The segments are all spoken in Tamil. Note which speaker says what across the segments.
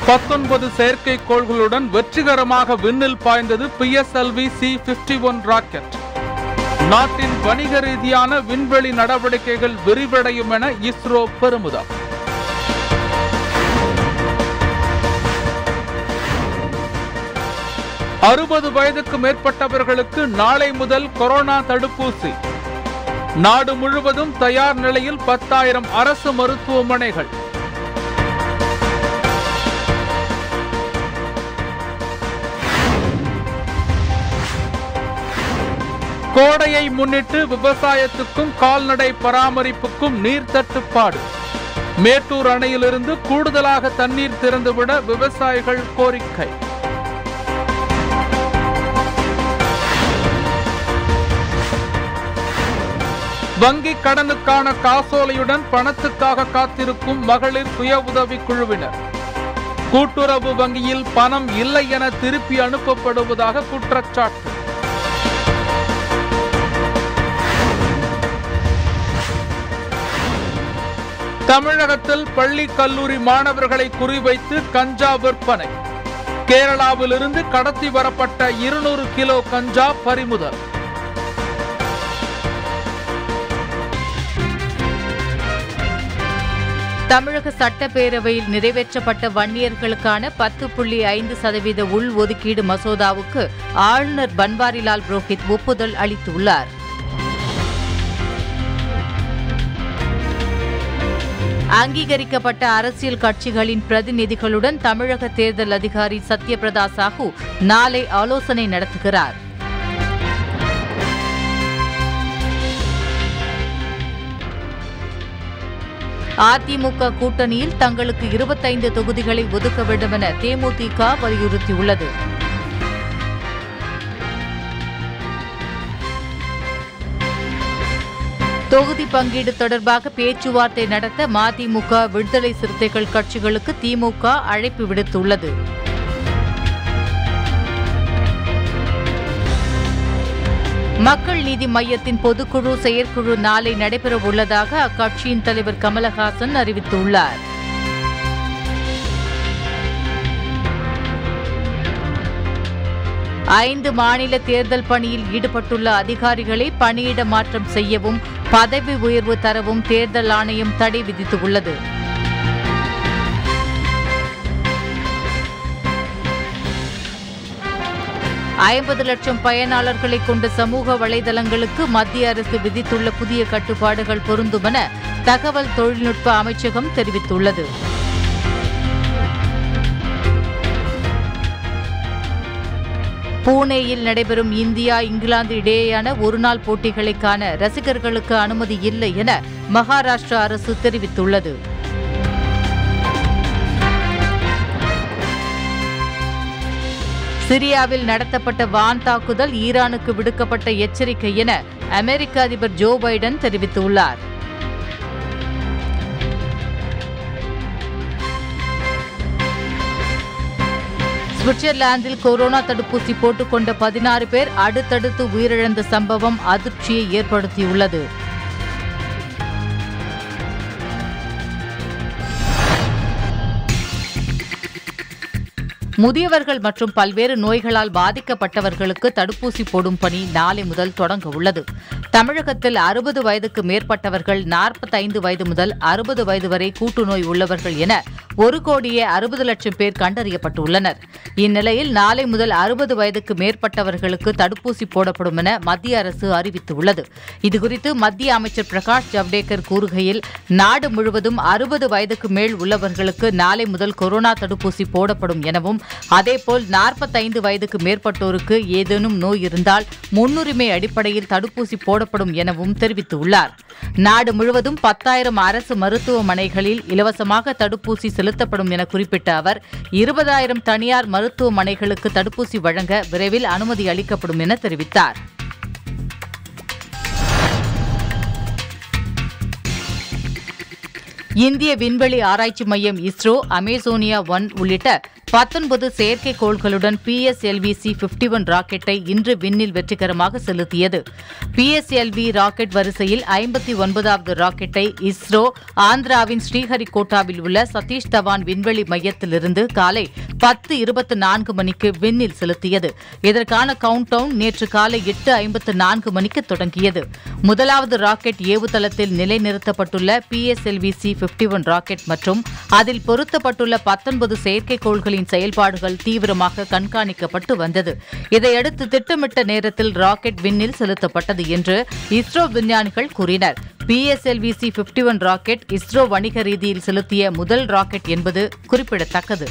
Speaker 1: பத்தொன்பது செயற்கைக்கோள்களுடன் வெற்றிகரமாக விண்ணில் பாய்ந்தது PSLV C fifty one rocket நாட்டின் வணிக ரீதியான விண்வெளி நடவடிக்கைகள் விரிவடையும் என இஸ்ரோ பெருமிதம் அறுபது வயதுக்கு மேற்பட்டவர்களுக்கு நாளை முதல் கொரோனா தடுப்பூசி நாடு முழுவதும் தயார் நிலையில் பத்தாயிரம் அரசு மருத்துவமனைகள் கோடையை முன்னிட்டு விவசாயத்துக்கும் கால்நடை பராமரிப்புக்கும் நீர் தட்டுப்பாடு மேட்டூர் அணையிலிருந்து கூடுதலாக தண்ணீர் திறந்துவிட விவசாயிகள் கோரிக்கை வங்கி கடனுக்கான காசோலையுடன் பணத்துக்காக காத்திருக்கும் மகளிர் சுய உதவி குழுவினர் கூட்டுறவு வங்கியில் பணம் இல்லை என திருப்பி அனுப்பப்படுவதாக குற்றச்சாட்டு தமிழகத்தில் பள்ளி கல்லூரி மாணவர்களை குறிவைத்து கஞ்சா விற்பனை கேரளாவிலிருந்து கடத்தி வரப்பட்ட இருநூறு கிலோ கஞ்சா பறிமுதல்
Speaker 2: தமிழக சட்டப்பேரவையில் நிறைவேற்றப்பட்ட வன்னியர்களுக்கான பத்து புள்ளி ஐந்து சதவீத உள் ஒதுக்கீடு மசோதாவுக்கு ஆளுநர் பன்வாரிலால் புரோஹித் ஒப்புதல் அளித்துள்ளார் அங்கீகரிக்கப்பட்ட அரசியல் கட்சிகளின் பிரதிநிதிகளுடன் தமிழக தேர்தல் அதிகாரி சத்யபிரதா சாஹூ நாளை ஆலோசனை நடத்துகிறார் அதிமுக கூட்டணியில் தங்களுக்கு இருபத்தைந்து தொகுதிகளை ஒதுக்க வேண்டும் என தேமுதிக வலியுறுத்தியுள்ளது தொகுதி பங்கீடு தொடர்பாக பேச்சுவார்த்தை நடத்த மதிமுக விடுதலை சிறுத்தைகள் கட்சிகளுக்கு திமுக அழைப்பு விடுத்துள்ளது மக்கள் நீதி மய்யத்தின் பொதுக்குழு செயற்குழு நாளை நடைபெற உள்ளதாக அக்கட்சியின் தலைவர் கமலஹாசன் அறிவித்துள்ளார் ஐந்து மாநில தேர்தல் பணியில் ஈடுபட்டுள்ள அதிகாரிகளை பணியிட மாற்றம் செய்யவும் பதவி உயர்வு தரவும் தேர்தல் ஆணையம் தடை விதித்துள்ளது ஐம்பது லட்சம் பயனாளர்களை கொண்ட சமூக வலைதளங்களுக்கு மத்திய அரசு விதித்துள்ள புதிய கட்டுப்பாடுகள் பொருந்தும் என தகவல் தொழில்நுட்ப அமைச்சகம் தெரிவித்துள்ளது பூனேயில் நடைபெறும் இந்தியா இங்கிலாந்து இடையேயான ஒருநாள் போட்டிகளை காண ரசிகர்களுக்கு அனுமதி இல்லை என மகாராஷ்டிரா அரசு தெரிவித்துள்ளது சிரியாவில் நடத்தப்பட்ட வான் தாக்குதல் ஈரானுக்கு விடுக்கப்பட்ட எச்சரிக்கை என அமெரிக்க அதிபர் ஜோ பைடன் தெரிவித்துள்ளார் சுவிட்சர்லாந்தில் கொரோனா தடுப்பூசி போட்டுக்கொண்ட பதினாறு பேர் அடுத்தடுத்து உயிரிழந்த சம்பவம் அதிர்ச்சியை ஏற்படுத்தியுள்ளது முதியவர்கள் மற்றும் பல்வேறு நோய்களால் பாதிக்கப்பட்டவர்களுக்கு தடுப்பூசி போடும் பணி நாளை முதல் தொடங்க உள்ளது தமிழகத்தில் அறுபது வயதுக்கு மேற்பட்டவர்கள் நாற்பத்தைந்து வயது முதல் அறுபது வயது வரை கூட்டுநோய் உள்ளவர்கள் என ஒரு கோடியே அறுபது லட்சம் பேர் கண்டறியப்பட்டுள்ளனர் இந்நிலையில் நாளை முதல் அறுபது வயதுக்கு மேற்பட்டவர்களுக்கு தடுப்பூசி போடப்படும் என மத்திய அரசு அறிவித்துள்ளது இதுகுறித்து மத்திய அமைச்சர் பிரகாஷ் ஜவ்டேகர் கூறுகையில் நாடு முழுவதும் அறுபது வயதுக்கு மேல் உள்ளவர்களுக்கு நாளை முதல் கொரோனா தடுப்பூசி போடப்படும் எனவும் அதேபோல் நாற்பத்தைந்து வயதுக்கு மேற்பட்டோருக்கு ஏதேனும் நோய் இருந்தால் முன்னுரிமை அடிப்படையில் தடுப்பூசி போடப்படும் எனவும் தெரிவித்துள்ளார் நாடு முழுவதும் பத்தாயிரம் அரசு மருத்துவமனைகளில் இலவசமாக தடுப்பூசி செலுத்தப்படும் என குறிப்பிட்ட அவர் இருபதாயிரம் தனியார் மருத்துவமனைகளுக்கு தடுப்பூசி வழங்க விரைவில் அனுமதி அளிக்கப்படும் என தெரிவித்தார் இந்திய விண்வெளி ஆராய்ச்சி மையம் இஸ்ரோ அமேசோனியா ஒன் உள்ளிட்ட பத்தொன்பது செயற்கைக்கோள்களுடன் பிஎஸ்எல்வி சி பிப்டி ஒன் ராக்கெட்டை இன்று விண்ணில் வெற்றிகரமாக செலுத்தியது பிஎஸ்எல்வி ராக்கெட் வரிசையில் ஐம்பத்தி ஒன்பதாவது ராக்கெட்டை இஸ்ரோ ஆந்திராவின் ஸ்ரீஹரிகோட்டாவில் உள்ள சதீஷ் தவான் விண்வெளி மையத்திலிருந்து காலை பத்து இருபத்தி நான்கு மணிக்கு விண்ணில் செலுத்தியது இதற்கான கவுண்ட் டவுன் நேற்று காலை எட்டு ஐம்பத்து நான்கு மணிக்கு தொடங்கியது முதலாவது ராக்கெட் ஏவுதளத்தில் நிலைநிறுத்தப்பட்டுள்ள PSLV C fifty one rocket மற்றும் அதில் பொருத்தப்பட்டுள்ள பத்தொன்பது செயற்கைக்கோள்களின் செயல்பாடுகள் தீவிரமாக கண்காணிக்கப்பட்டு வந்தது இதையடுத்து திட்டமிட்ட நேரத்தில் ராக்கெட் விண்ணில் செலுத்தப்பட்டது என்று இஸ்ரோ விஞ்ஞானிகள் கூறினர் PSLV C fifty one rocket ISRO வணிக ரீதியில் செலுத்திய முதல் ராக்கெட் என்பது குறிப்பிடத்தக்கது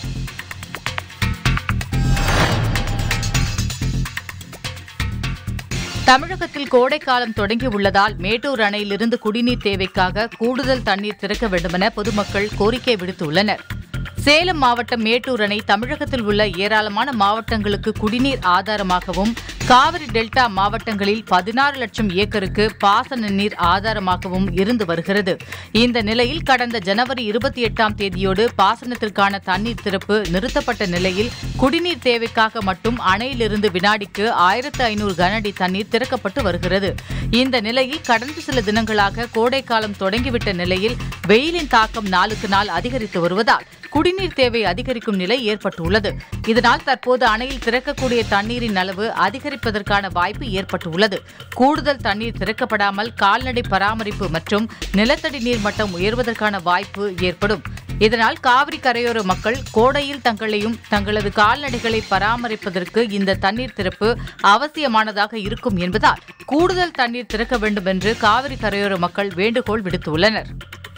Speaker 2: தமிழகத்தில் கோடைக்காலம் தொடங்கியுள்ளதால் மேட்டூர் அணையிலிருந்து குடிநீர் தேவைக்காக கூடுதல் தண்ணீர் திறக்க வேண்டுமென பொதுமக்கள் கோரிக்கை விடுத்துள்ளனர் சேலம் மாவட்டம் மேட்டூர் அணை தமிழகத்தில் உள்ள ஏராளமான மாவட்டங்களுக்கு குடிநீர் ஆதாரமாகவும் காவிரி டெல்டா மாவட்டங்களில் பதினாறு லட்சம் ஏக்கருக்கு பாசன நீர் ஆதாரமாகவும் இருந்து வருகிறது இந்த நிலையில் கடந்த ஜனவரி இருபத்தி எட்டாம் தேதியோடு பாசனத்திற்கான தண்ணீர் திறப்பு நிறுத்தப்பட்ட நிலையில் குடிநீர் தேவைக்காக மட்டும் அணையிலிருந்து வினாடிக்கு ஆயிரத்து ஐநூறு கனஅடி தண்ணீர் திறக்கப்பட்டு வருகிறது இந்த நிலையில் கடந்த சில தினங்களாக கோடைக்காலம் தொடங்கிவிட்ட நிலையில் வெயிலின் தாக்கம் நாளுக்கு நாள் அதிகரித்து வருவதால் குடிநீர் தேவை அதிகரிக்கும் நிலை ஏற்பட்டுள்ளது இதனால் தற்போது அணையில் திறக்கக்கூடிய தண்ணீரின் அளவு அதிகரிப்பதற்கான வாய்ப்பு ஏற்பட்டுள்ளது கூடுதல் தண்ணீர் திறக்கப்படாமல் கால்நடை பராமரிப்பு மற்றும் நிலத்தடி நீர் மட்டம் உயர்வதற்கான வாய்ப்பு ஏற்படும் இதனால் காவிரி கரையோர மக்கள் கோடையில் தங்களையும் தங்களது கால்நடைகளை பராமரிப்பதற்கு இந்த தண்ணீர் திறப்பு அவசியமானதாக இருக்கும் என்பதால் கூடுதல் தண்ணீர் திறக்க வேண்டும் என்று காவிரி கரையோர மக்கள் வேண்டுகோள் விடுத்துள்ளனர்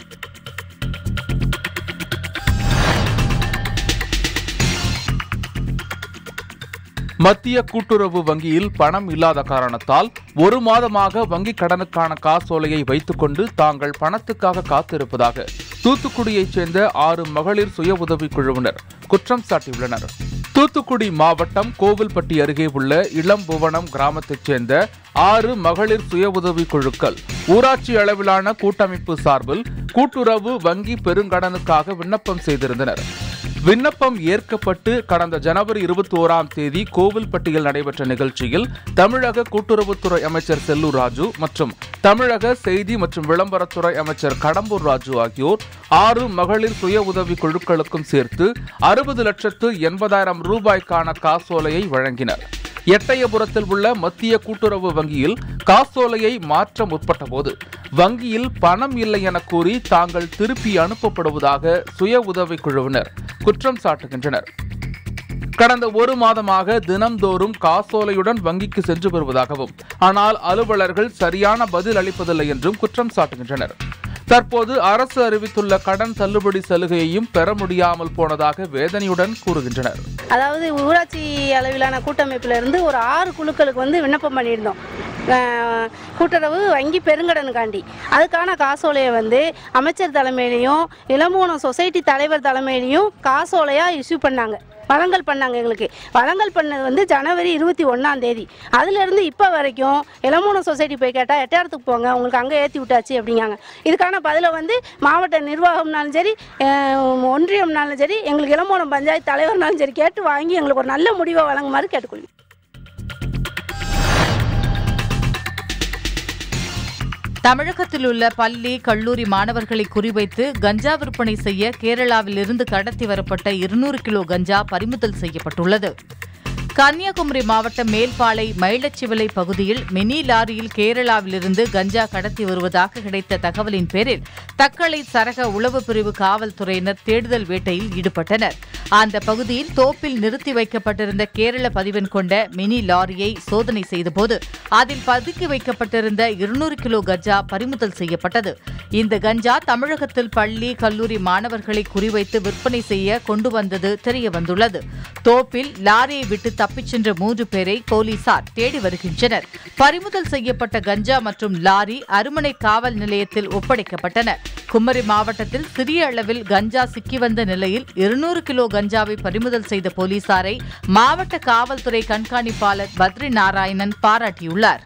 Speaker 1: மத்திய கூட்டுறவு வங்கியில் பணம் இல்லாத காரணத்தால் ஒரு மாதமாக வங்கிக் கடனுக்கான காசோலையை வைத்துக்கொண்டு தாங்கள் பணத்துக்காக காத்திருப்பதாக தூத்துக்குடியைச் சேர்ந்த ஆறு மகளிர் சுய உதவிக் குழுவினர் குற்றம் சாட்டியுள்ளனர் தூத்துக்குடி மாவட்டம் கோவில்பட்டி அருகே உள்ள இளம்புவனம் கிராமத்தைச் சேர்ந்த ஆறு மகளிர் சுய உதவி குழுக்கள் ஊராட்சி அளவிலான கூட்டமைப்பு சார்பில் கூட்டுறவு வங்கி பெருங்கடனுக்காக விண்ணப்பம் செய்திருந்தனர் விண்ணப்பம் ஏற்கப்பட்டு கடந்த ஜனவரி இருபத்தி ஓராம் தேதி கோவில்பட்டியில் நடைபெற்ற நிகழ்ச்சியில் தமிழக கூட்டுறவுத்துறை அமைச்சர் செல்லூர் ராஜு மற்றும் தமிழக செய்தி மற்றும் விளம்பரத்துறை அமைச்சர் கடம்பூர் ராஜு ஆகியோர் ஆறு மகளிர் சுய உதவி குழுக்களுக்கும் சேர்த்து அறுபது லட்சத்து எண்பதாயிரம் ரூபாய்க்கான காசோலையை வழங்கினர் எட்டயபுரத்தில் உள்ள மத்திய கூட்டுறவு வங்கியில் காசோலையை மாற்ற முற்பட்ட போது வங்கியில் பணம் இல்லை என கூறி தாங்கள் திருப்பி அனுப்பப்படுவதாக சுய உதவி குழுவினர் குற்றம் சாட்டுகின்றனர் கடந்த ஒரு மாதமாக தினம்தோறும் காசோலையுடன் வங்கிக்கு சென்று வருவதாகவும் ஆனால் அலுவலர்கள் சரியான பதில் அளிப்பதில்லை என்றும் குற்றம் சாட்டுகின்றனர் தற்போது அரசு அறிவித்துள்ள கடன் தள்ளுபடி சலுகையையும் பெற முடியாமல் போனதாக வேதனையுடன் கூறுகின்றனர்
Speaker 3: அதாவது ஊராட்சி அளவிலான கூட்டமைப்புல இருந்து ஒரு ஆறு குழுக்களுக்கு வந்து விண்ணப்பம் பண்ணியிருந்தோம் அஹ் கூட்டுறவு வங்கி பெருங்கடனுக்காண்டி அதுக்கான காசோலையை வந்து அமைச்சர் தலைமையிலையும் இளமூனம் சொசைட்டி தலைவர் தலைமையிலையும் காசோலையாக இஷ்யூ பண்ணாங்க வழங்கல் பண்ணாங்க எங்களுக்கு வழங்கல் பண்ணது வந்து ஜனவரி இருபத்தி ஒன்றாம் தேதி அதுலேருந்து இப்போ வரைக்கும் இளமூனம் சொசைட்டி போய் கேட்டால் எட்டாயிரத்துக்கு போங்க உங்களுக்கு அங்கே ஏற்றி விட்டாச்சு அப்படிங்காங்க இதுக்கான பதிலை வந்து மாவட்ட நிர்வாகம்னாலும் சரி அஹ் ஒன்றியம்னாலும் சரி எங்களுக்கு இளமூனம் பஞ்சாயத்து தலைவர்னாலும் சரி கேட்டு வாங்கி எங்களுக்கு ஒரு நல்ல முடிவை வழங்குமாறு கேட்டுக்கொள்கிறேன்
Speaker 2: தமிழகத்தில் உள்ள பள்ளி கல்லூரி மாணவர்களை குறிவைத்து கஞ்சா விற்பனை செய்ய கேரளாவில் இருந்து கடத்தி வரப்பட்ட இருநூறு கிலோ கஞ்சா பறிமுதல் செய்யப்பட்டுள்ளது கன்னியாகுமரி மாவட்டம் மேல்பாலை மயிலச்சிவிலை பகுதியில் மினி லாரியில் கேரளாவிலிருந்து கஞ்சா கடத்தி வருவதாக கிடைத்த தகவலின் பேரில் தக்கலை சரக உளவு பிரிவு காவல்துறையினர் தேடுதல் வேட்டையில் ஈடுபட்டனர் அந்த பகுதியில் தோப்பில் நிறுத்தி வைக்கப்பட்டிருந்த கேரள பதிவெண் கொண்ட மினி லாரியை சோதனை செய்தபோது அதில் பதுக்கி வைக்கப்பட்டிருந்த இருநூறு கிலோ கஞ்சா பறிமுதல் செய்யப்பட்டது இந்த கஞ்சா தமிழகத்தில் பள்ளி கல்லூரி மாணவர்களை குறிவைத்து விற்பனை செய்ய கொண்டு வந்தது தெரியவந்துள்ளது தோப்பில் லாரியை விட்டு தப்பிச் சென்ற மூன்று பேரை போலீசார் தேடி வருகின்றனர் பறிமுதல் செய்யப்பட்ட கஞ்சா மற்றும் லாரி அருமனை காவல் நிலையத்தில் ஒப்படைக்கப்பட்டன குமரி மாவட்டத்தில் சிறிய அளவில் கஞ்சா சிக்கி வந்த நிலையில் இருநூறு கிலோ கஞ்சாவை பறிமுதல் செய்த போலீசாரை மாவட்ட காவல்துறை கண்காணிப்பாளர் பத்ரி நாராயணன் பாராட்டியுள்ளார்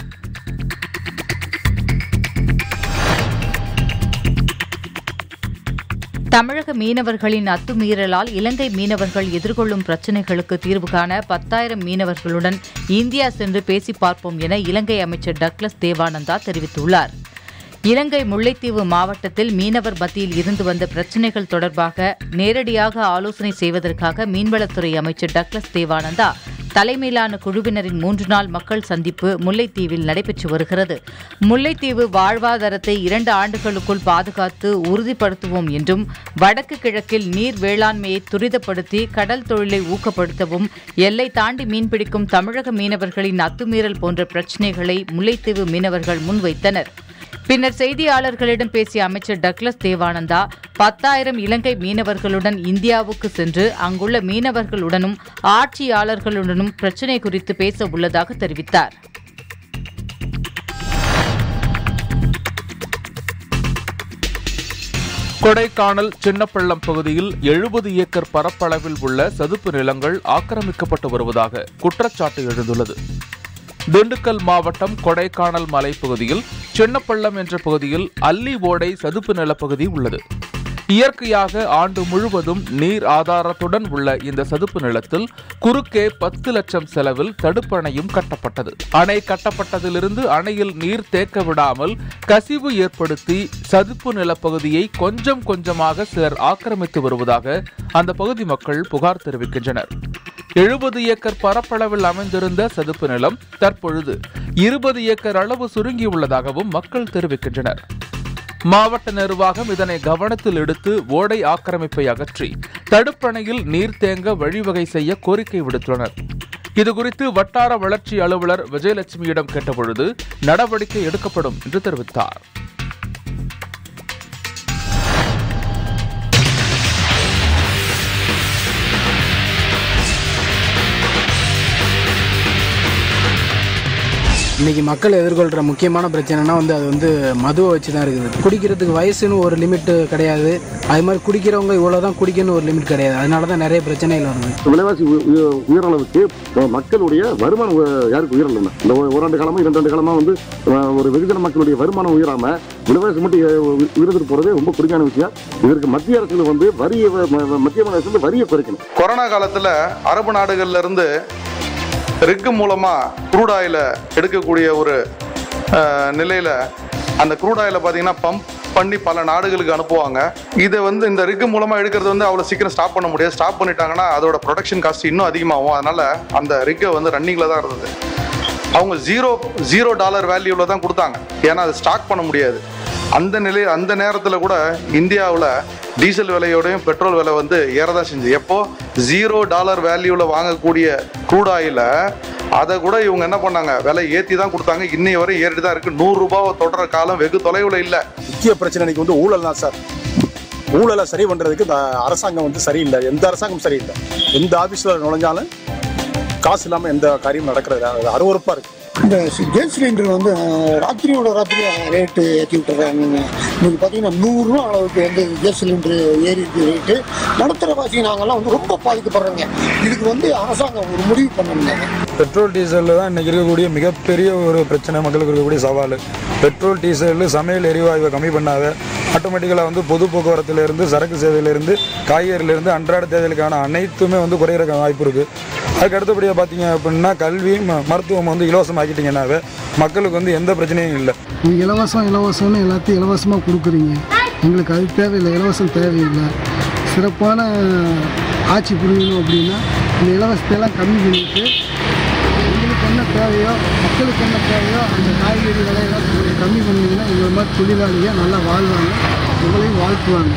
Speaker 2: தமிழக மீனவர்களின் அத்துமீறலால் இலங்கை மீனவர்கள் எதிர்கொள்ளும் பிரச்சினைகளுக்கு தீர்வு காண பத்தாயிரம் மீனவர்களுடன் இந்தியா சென்று பேசி பார்ப்போம் என இலங்கை அமைச்சர் டக்ளஸ் தேவானந்தா தெரிவித்துள்ளார் இலங்கை முல்லைத்தீவு மாவட்டத்தில் மீனவர் மத்தியில் இருந்து வந்த பிரச்சினைகள் தொடர்பாக நேரடியாக ஆலோசனை செய்வதற்காக மீன்வளத்துறை அமைச்சர் டக்ளஸ் தேவானந்தா தலைமையிலான குழுவினரின் மூன்று நாள் மக்கள் சந்திப்பு முல்லைத்தீவில் நடைபெற்று வருகிறது முல்லைத்தீவு வாழ்வாதாரத்தை இரண்டு ஆண்டுகளுக்குள் பாதுகாத்து உறுதிப்படுத்துவோம் என்றும் வடக்கு கிழக்கில் நீர் வேளாண்மையை துரிதப்படுத்தி கடல் தொழிலை ஊக்கப்படுத்தவும் எல்லை தாண்டி மீன்பிடிக்கும் தமிழக மீனவர்களின் அத்துமீறல் போன்ற பிரச்சினைகளை முல்லைத்தீவு மீனவர்கள் முன்வைத்தனர் பின்னர் செய்தியாளர்களிடம் பேசிய அமைச்சர் டக்ளஸ் தேவானந்தா பத்தாயிரம் இலங்கை மீனவர்களுடன் இந்தியாவுக்கு சென்று அங்குள்ள மீனவர்களுடனும் ஆட்சியாளர்களுடனும் பிரச்சினை குறித்து பேச உள்ளதாக தெரிவித்தார்
Speaker 1: கொடைக்கானல் சின்னப்பள்ளம் பகுதியில் எழுபது ஏக்கர் பரப்பளவில் உள்ள சதுப்பு நிலங்கள் ஆக்கிரமிக்கப்பட்டு வருவதாக குற்றச்சாட்டு எழுந்துள்ளது திண்டுக்கல் மாவட்டம் கொடைக்கானல் மலைப்பகுதியில் சின்னப்பள்ளம் என்ற பகுதியில் அல்லி ஓடை சதுப்பு நிலப்பகுதி உள்ளது இயற்கையாக ஆண்டு முழுவதும் நீர் ஆதாரத்துடன் உள்ள இந்த சதுப்பு நிலத்தில் குறுக்கே பத்து லட்சம் செலவில் தடுப்பணையும் கட்டப்பட்டது அணை கட்டப்பட்டதிலிருந்து அணையில் நீர் தேக்க விடாமல் கசிவு ஏற்படுத்தி சதுப்பு நிலப்பகுதியை கொஞ்சம் கொஞ்சமாக சிலர் ஆக்கிரமித்து வருவதாக அந்த பகுதி மக்கள் புகார் தெரிவிக்கின்றனர் எழுபது ஏக்கர் பரப்பளவில் அமைந்திருந்த சதுப்பு நிலம் தற்பொழுது இருபது ஏக்கர் அளவு சுருங்கியுள்ளதாகவும் மக்கள் தெரிவிக்கின்றனர் மாவட்ட நிர்வாகம் இதனை கவனத்தில் எடுத்து ஓடை ஆக்கிரமிப்பை அகற்றி தடுப்பணையில் நீர் தேங்க வழிவகை செய்ய கோரிக்கை விடுத்துள்ளனர் இதுகுறித்து வட்டார வளர்ச்சி அலுவலர் விஜயலட்சுமியிடம் கேட்டபொழுது நடவடிக்கை எடுக்கப்படும் என்று தெரிவித்தார்
Speaker 4: இன்னைக்கு மக்கள் எதிர்கொள்கிற முக்கியமான பிரச்சனைனா வந்து அது வந்து மதுவை வச்சு தான் இருக்குது குடிக்கிறதுக்கு வயசுன்னு ஒரு லிமிட் கிடையாது அது மாதிரி குடிக்கிறவங்க இவ்வளோ தான் குடிக்கணும்னு ஒரு லிமிட் கிடையாது அதனால தான் நிறைய பிரச்சனைகள் வருது
Speaker 5: விலைவாசி உய- உய- உயரளவுக்கு அஹ், மக்களுடைய வருமானம் உய- யாருக்கு உயரல இந்த ஒரு- ஓராண்டு காலமா இரண்டு ஆண்டு காலமா வந்து அஹ், ஒரு வெகுஜன மக்களுடைய வருமானம் உயராம விலைவாசி மட்டும் உய- உயர்ந்துட்டு போறதே ரொம்ப குறிக்கான விஷயம் இதற்கு மத்திய அரசு வந்து வரியை வ- ம- மத்திய மாநில அரசு வந்து வரியை குறைக்கணும்
Speaker 6: கொரோனா காலத்தில் அரபு நாடுகள்ல இருந்து ரிக்கு மூலமாக க்ரூட் ஆயிலை எடுக்கக்கூடிய ஒரு அஹ், நிலையில அந்த க்ரூட் ஆயிலை பார்த்தீங்கன்னா பம்ப் பண்ணி பல நாடுகளுக்கு அனுப்புவாங்க இதை வந்து இந்த ரிக்கு மூலமாக எடுக்கிறது வந்து அவ்வளோ சீக்கிரம் ஸ்டாப் பண்ண முடியாது ஸ்டாப் பண்ணிட்டாங்கன்னா அதோட ப்ரொடக்ஷன் காஸ்ட் இன்னும் அதிகமாகும் அதனால அந்த ரிக்கை வந்து ரன்னிங்கில் தான் இருந்தது அவங்க ஜீரோ ஜீரோ டாலர் வேல்யூவில் தான் கொடுத்தாங்க ஏன்னா அது ஸ்டாக் பண்ண முடியாது அந்த நிலை அந்த நேரத்தில் கூட இந்தியாவில் டீசல் விலையோடையும் பெட்ரோல் விலை வந்து ஏறதான் செஞ்சு எப்போ ஜீரோ டாலர் வேல்யூவில் வாங்கக்கூடிய க்ரூட் ஆயில அதை கூட இவங்க என்ன பண்ணாங்க விலை ஏற்றி தான் கொடுத்தாங்க இன்னைய வரை ஏறிட்டு தான் இருக்கு நூறு ரூபாவை தொடர காலம் வெகு தொலைவில் இல்லை
Speaker 7: முக்கிய பிரச்சனை இன்னைக்கு வந்து ஊழல் தான் சார் ஊழலை சரி பண்றதுக்கு இந்த அரசாங்கம் வந்து சரியில்லை எந்த அரசாங்கம் சரியில்லை எந்த ஆபீஸ்ல நுழைஞ்சாலும் காசு இல்லாம எந்த காரியமும் நடக்கிறது இல்ல. அது அருவருப்பா இருக்கு
Speaker 8: இந்த கேஸ் சிலிண்டர் வந்து அஹ், ராத்திரியோட ராத்திரி ரேட்டு ஏற்றி விட்டுறாங்க இன்னைக்கு பார்த்தீங்கன்னா நூறுரூவா அளவுக்கு வந்து கேஸ் சிலிண்டர் ஏறி இருக்கு ரேட்டு நடுத்தர வாசி நாங்கெல்லாம் வந்து ரொம்ப பாதிக்கப்படுறோங்க இதுக்கு வந்து அரசாங்கம் ஒரு முடிவு பண்ணணுங்க
Speaker 9: பெட்ரோல் டீசலில் தான் இன்றைக்கி இருக்கக்கூடிய மிகப்பெரிய ஒரு பிரச்சனை மக்களுக்கு இருக்கக்கூடிய சவால் பெட்ரோல் டீசல் சமையல் எரிவாயுவை கம்மி பண்ணாத ஆட்டோமேட்டிக்கலாக வந்து பொது போக்குவரத்துலேருந்து சரக்கு சேவையிலேருந்து காய்கறியிலேருந்து அன்றாட தேவைகளுக்கான அனைத்துமே வந்து குறையிற வாய்ப்பு இருக்குது அதுக்கு அடுத்தபடியாக பார்த்தீங்க அப்படின்னா கல்வி ம- மருத்துவம் வந்து இலவசமாக்கிட்டீங்கன்னாவே மக்களுக்கு வந்து எந்த பிரச்சனையும் இல்லை
Speaker 10: நீங்கள் இலவசம் இலவசம்னு எல்லாத்தையும் இலவசமாக கொடுக்குறீங்க எங்களுக்கு அது தேவையில்லை இலவசம் தேவையில்லை சிறப்பான ஆட்சி புரியணும் அப்படின்னா இந்த இலவசத்தையெல்லாம் கம்மி பண்ணிட்டு எங்களுக்கு என்ன தேவையோ மக்களுக்கு என்ன தேவையோ அந்த காய்கறி விலையெல்லாம் கொஞ்சம் கம்மி பண்ணிங்கன்னா எங்களை மாதிரி தொழிலாளிகள் நல்லா வாழ்வாங்க உங்களையும் வாழ்த்துவாங்க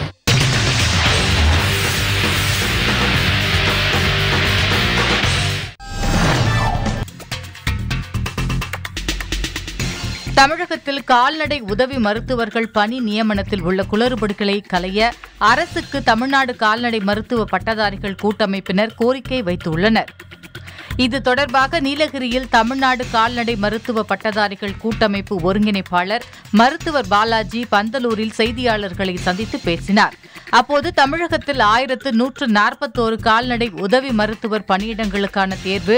Speaker 2: தமிழகத்தில் கால்நடை உதவி மருத்துவர்கள் பணி நியமனத்தில் உள்ள குளறுபடிகளை களைய அரசுக்கு தமிழ்நாடு கால்நடை மருத்துவ பட்டதாரிகள் கூட்டமைப்பினர் கோரிக்கை வைத்துள்ளனர் இது தொடர்பாக நீலகிரியில் தமிழ்நாடு கால்நடை மருத்துவ பட்டதாரிகள் கூட்டமைப்பு ஒருங்கிணைப்பாளர் மருத்துவர் பாலாஜி பந்தலூரில் செய்தியாளர்களை சந்தித்து பேசினார் அப்போது தமிழகத்தில் ஆயிரத்து நூற்று நாற்பத்தோரு கால்நடை உதவி மருத்துவர் பணியிடங்களுக்கான தேர்வு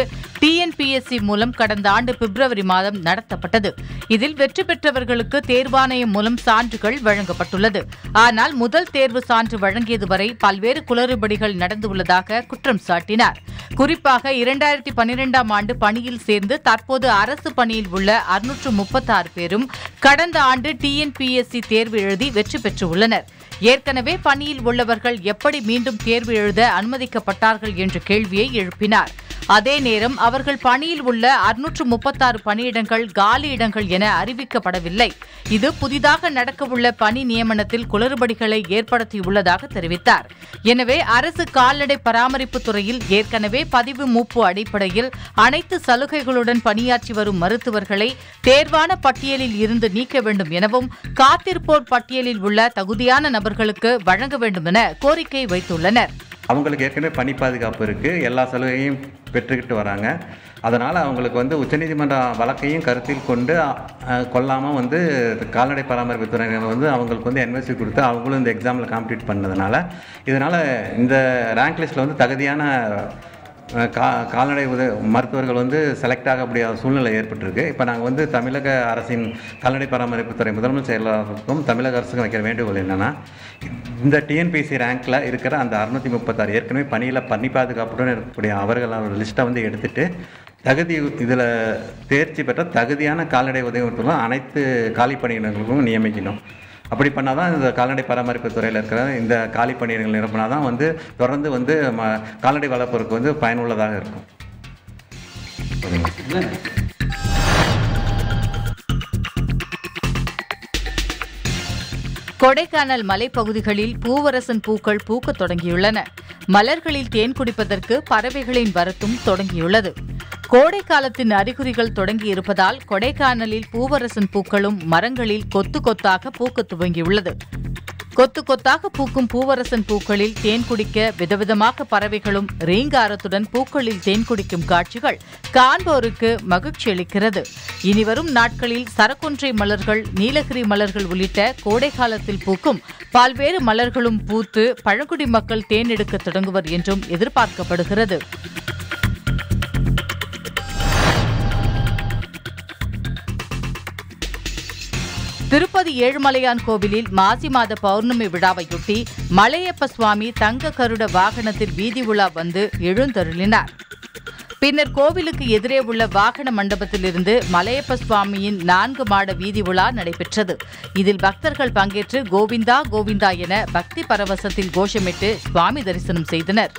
Speaker 2: டிஎன்பிஎஸ்சி மூலம் கடந்த ஆண்டு பிப்ரவரி மாதம் நடத்தப்பட்டது இதில் வெற்றி பெற்றவர்களுக்கு தேர்வாணையம் மூலம் சான்றுகள் வழங்கப்பட்டுள்ளது ஆனால் முதல் தேர்வு சான்று வழங்கியது வரை பல்வேறு குளறுபடிகள் நடந்துள்ளதாக குற்றம் சாட்டினார் குறிப்பாக இரண்டாயிரத்தி பன்னிரெண்டாம் ஆண்டு பணியில் சேர்ந்து தற்போது அரசு பணியில் உள்ள அறுநூற்று முப்பத்தாறு பேரும் கடந்த ஆண்டு டிஎன்பிஎஸ்சி தேர்வு எழுதி வெற்றி பெற்றுள்ளனர் ஏற்கனவே பணியில் உள்ளவர்கள் எப்படி மீண்டும் தேர்வு எழுத அனுமதிக்கப்பட்டார்கள் என்ற கேள்வியை எழுப்பினார் அதே நேரம் அவர்கள் பணியில் உள்ள அறுநூற்று முப்பத்தாறு பணியிடங்கள் காலி இடங்கள் என அறிவிக்கப்படவில்லை இது புதிதாக நடக்கவுள்ள பணி நியமனத்தில் குளறுபடிகளை ஏற்படுத்தியுள்ளதாக தெரிவித்தார் எனவே அரசு கால்நடை பராமரிப்பு துறையில் ஏற்கனவே பதிவு மூப்பு அடிப்படையில் அனைத்து சலுகைகளுடன் பணியாற்றி வரும் மருத்துவர்களை தேர்வான பட்டியலில் இருந்து நீக்க வேண்டும் எனவும் காத்திருப்போர் பட்டியலில் உள்ள தகுதியான நபர்களுக்கு வழங்க வேண்டும் என கோரிக்கை வைத்துள்ளனர்
Speaker 11: அவங்களுக்கு ஏற்கனவே பணி பாதுகாப்பு இருக்குது எல்லா சலுகையும் பெற்றுக்கிட்டு வராங்க அதனால் அவங்களுக்கு வந்து உச்சநீதிமன்ற வழக்கையும் கருத்தில் கொண்டு கொல்லாமல் வந்து கால்நடை பராமரிப்பு துறையினர் வந்து அவங்களுக்கு வந்து என்எஸ்சி கொடுத்து அவங்களும் இந்த எக்ஸாமில் காம்ப்ளீட் பண்ணதுனால இதனால் இந்த ரேங்க் லிஸ்ட்டில் வந்து தகுதியான அஹ், கா கால்நடை உத மருத்துவர்கள் வந்து செலக்ட் ஆக முடியாத சூழ்நிலை ஏற்பட்டிருக்கு இப்போ நாங்கள் வந்து தமிழக அரசின் கால்நடை பராமரிப்புத்துறை முதன்மை செயலாளருக்கும் தமிழக அரசுக்கும் வைக்கிற வேண்டுகோள் என்னென்னா இந்த டிஎன்பிசி ரேங்க்கில் இருக்கிற அந்த அறுநூற்றி முப்பத்தாறு ஏற்கனவே பணியில் பணி பாதுகாப்புடன் இருக்கக்கூடிய அவர்களோட லிஸ்ட்டை வந்து எடுத்துட்டு தகுதி இதில் தேர்ச்சி பெற்ற தகுதியான கால்நடை உதவி அனைத்து காலி பணியிடங்களுக்கும் நியமிக்கணும் அப்படி பண்ணால் தான் இந்த கால்நடை பராமரிப்பு துறையில் இருக்கிற இந்த காலி பணியிடங்கள் நிரப்பினா தான் வந்து தொடர்ந்து வந்து ம கால்நடை வளர்ப்போருக்கு வந்து பயனுள்ளதாக இருக்கும்
Speaker 2: கொடைக்கானல் மலைப்பகுதிகளில் பூவரசன் பூக்கள் பூக்கத் தொடங்கியுள்ளன மலர்களில் தேன் குடிப்பதற்கு பறவைகளின் வரத்தும் தொடங்கியுள்ளது கோடை காலத்தின் அறிகுறிகள் தொடங்கி இருப்பதால் கொடைக்கானலில் பூவரசன் பூக்களும் மரங்களில் கொத்து கொத்தாக பூக்கத் துவங்கியுள்ளது கொத்து கொத்தாக பூக்கும் பூவரசன் பூக்களில் தேன் குடிக்க விதவிதமாக பறவைகளும் ரீங்காரத்துடன் பூக்களில் தேன் குடிக்கும் காட்சிகள் காண்போருக்கு மகிழ்ச்சி அளிக்கிறது இனிவரும் நாட்களில் சரக்கொன்றை மலர்கள் நீலகிரி மலர்கள் உள்ளிட்ட கோடை காலத்தில் பூக்கும் பல்வேறு மலர்களும் பூத்து பழங்குடி மக்கள் தேன் எடுக்க தொடங்குவர் என்றும் எதிர்பார்க்கப்படுகிறது திருப்பதி ஏழுமலையான் கோவிலில் மாசி மாத பௌர்ணமி விழாவையொட்டி மலையப்ப சுவாமி தங்க கருட வாகனத்தில் வீதி உலா வந்து எழுந்தருளினார் பின்னர் கோவிலுக்கு எதிரே உள்ள வாகன மண்டபத்திலிருந்து மலையப்ப சுவாமியின் நான்கு மாட வீதி உலா நடைபெற்றது இதில் பக்தர்கள் பங்கேற்று கோவிந்தா கோவிந்தா என பக்தி பரவசத்தில் கோஷமிட்டு சுவாமி தரிசனம் செய்தனர்